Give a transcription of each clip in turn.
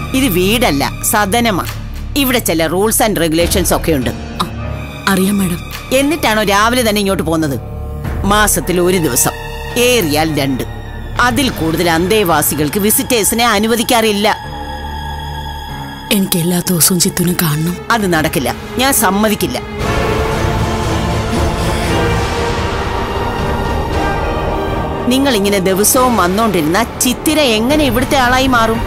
ഇത് വീടല്ല സദനമാ ഇവിടെ ചില റൂൾസ് ആൻഡ് റെഗുലേഷൻസ് ഒക്കെ ഉണ്ട് അ- അറിയാം മാഡം എന്നിട്ടാണോ രാവിലെ തന്നെ ഇങ്ങോട്ട് പോകുന്നത് മാസത്തിൽ ഒരു ദിവസം ഏറിയാൽ രണ്ട് അതിൽ കൂടുതൽ അന്തേവാസികൾക്ക് വിസിറ്റേഴ്സിനെ അനുവദിക്കാറില്ല എനിക്ക് എല്ലാ ദിവസവും ചിത്തുനെ കാണണം അത് നടക്കില്ല ഞാൻ സമ്മതിക്കില്ല നിങ്ങൾ ഇങ്ങനെ ദിവസവും വന്നോണ്ടിരുന്ന ചിത്തിര എങ്ങനെ ഇവിടുത്തെ ആളായി മാറും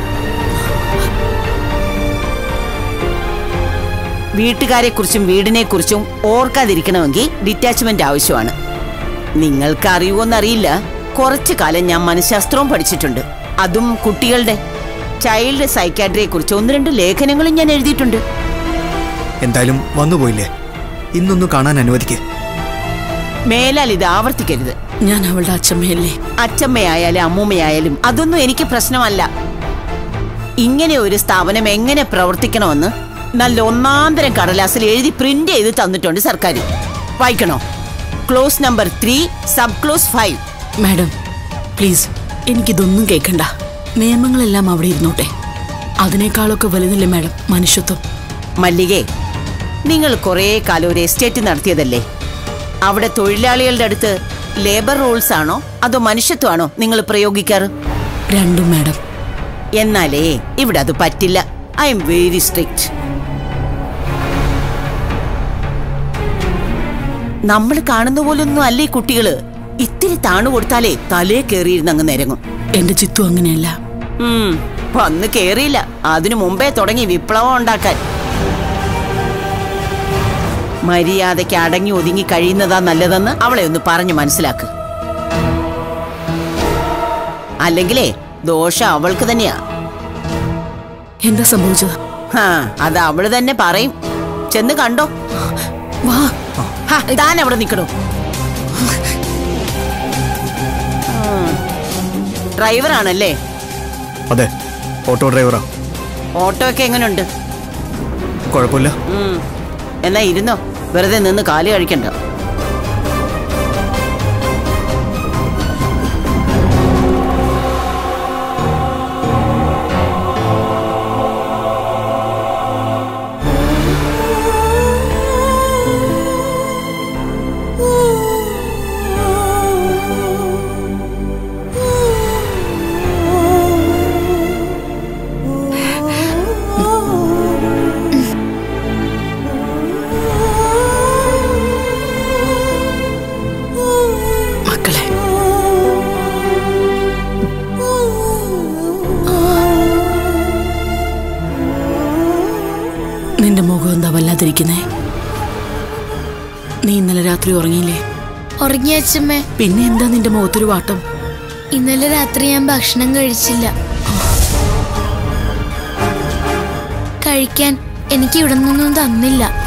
വീട്ടുകാരെ കുറിച്ചും വീടിനെ കുറിച്ചും ഓർക്കാതിരിക്കണമെങ്കിൽ ഡിറ്റാച്ച്മെന്റ് ആവശ്യമാണ് നിങ്ങൾക്ക് അറിയുമോന്നറിയില്ല കുറച്ചു കാലം ഞാൻ മനഃശാസ്ത്രവും പഠിച്ചിട്ടുണ്ട് അതും കുട്ടികളുടെ ചൈൽഡ് സൈക്കാട്രിയെ കുറിച്ച് ഒന്ന് രണ്ട് ലേഖനങ്ങളും ഞാൻ എഴുതിയിട്ടുണ്ട് എന്തായാലും വന്നുപോയില്ലേ ഇന്നൊന്ന് കാണാൻ അനുവദിക്കേ മേലാൽ ഇത് ആവർത്തിക്കരുത് ഞാൻ അവളുടെ അച്ഛമ്മയല്ലേ അച്ചമ്മയായാലും അമ്മൂമ്മയായാലും അതൊന്നും എനിക്ക് പ്രശ്നമല്ല ഇങ്ങനെ ഒരു സ്ഥാപനം എങ്ങനെ പ്രവർത്തിക്കണമെന്ന് നല്ല ഒന്നാന്തരം കടലാസിൽ എഴുതി പ്രിന്റ് ചെയ്ത് തന്നിട്ടുണ്ട് സർക്കാർ വായിക്കണോ clause number three sub clause five madam please എനിക്കിതൊന്നും കേൾക്കണ്ട നിയമങ്ങളെല്ലാം അവിടെ ഇരുന്നോട്ടെ അതിനേക്കാളൊക്കെ വലുതല്ലേ മാഡം മനുഷ്യത്വം മല്ലികേ നിങ്ങൾ കുറേ കാലം ഒരു എസ്റ്റേറ്റ് നടത്തിയതല്ലേ അവിടെ തൊഴിലാളികളുടെ അടുത്ത് ലേബർ റൂൾസ് ആണോ അതോ മനുഷ്യത്വമാണോ നിങ്ങൾ പ്രയോഗിക്കാറ് രണ്ടും മാഡം എന്നാലേ ഇവിടെ അത് പറ്റില്ല ഐ എം വെരി സ്ട്രിക്റ്റ് നമ്മൾ കാണുന്ന പോലൊന്നും അല്ലേ കുട്ടികള് ഇത്തിരി താണു കൊടുത്താലേ തലേ കയറിയിരുന്ന് അങ്ങ് നിരങ്ങും എന്റെ ചിത്തു അങ്ങനെയല്ല ഉം, വന്ന് കേറിയില്ല അതിനു മുമ്പേ തുടങ്ങി വിപ്ലവം ഉണ്ടാക്കാൻ മര്യാദയ്ക്ക് അടങ്ങി ഒതുങ്ങി കഴിയുന്നതാ നല്ലതെന്ന് അവളെ ഒന്ന് പറഞ്ഞു മനസ്സിലാക്ക് അല്ലെങ്കിലേ ദോഷം അവൾക്ക് തന്നെയാ എന്താ സംഭവിച്ചത് ഹാ അത് അവള് തന്നെ പറയും ചെന്ന് കണ്ടോ വാ ഹാ, താൻ അവിടെ നിൽക്കണോ ഡ്രൈവറാണല്ലേ അതെ ഓട്ടോ ഡ്രൈവറാ ഓട്ടോ ഒക്കെ എങ്ങനെയുണ്ട് കുഴപ്പമില്ല ഉം. എന്നാ ഇരുന്നോ വെറുതെ നിന്ന് കാല് കഴിക്കണ്ട മക്കളെ നിന്റെ മുഖം എന്താ വല്ലാതിരിക്കുന്നേ നീ ഇന്നലെ രാത്രി ഉറങ്ങിയില്ലേ ഉറങ്ങിയ അച്ഛമ്മേ പിന്നെ എന്താ നിന്റെ മുഖത്തൊരു വാട്ടം ഇന്നലെ രാത്രി ഞാൻ ഭക്ഷണം കഴിച്ചില്ല കഴിക്കാൻ എനിക്ക് ഇവിടെ നിന്നൊന്നും തന്നില്ല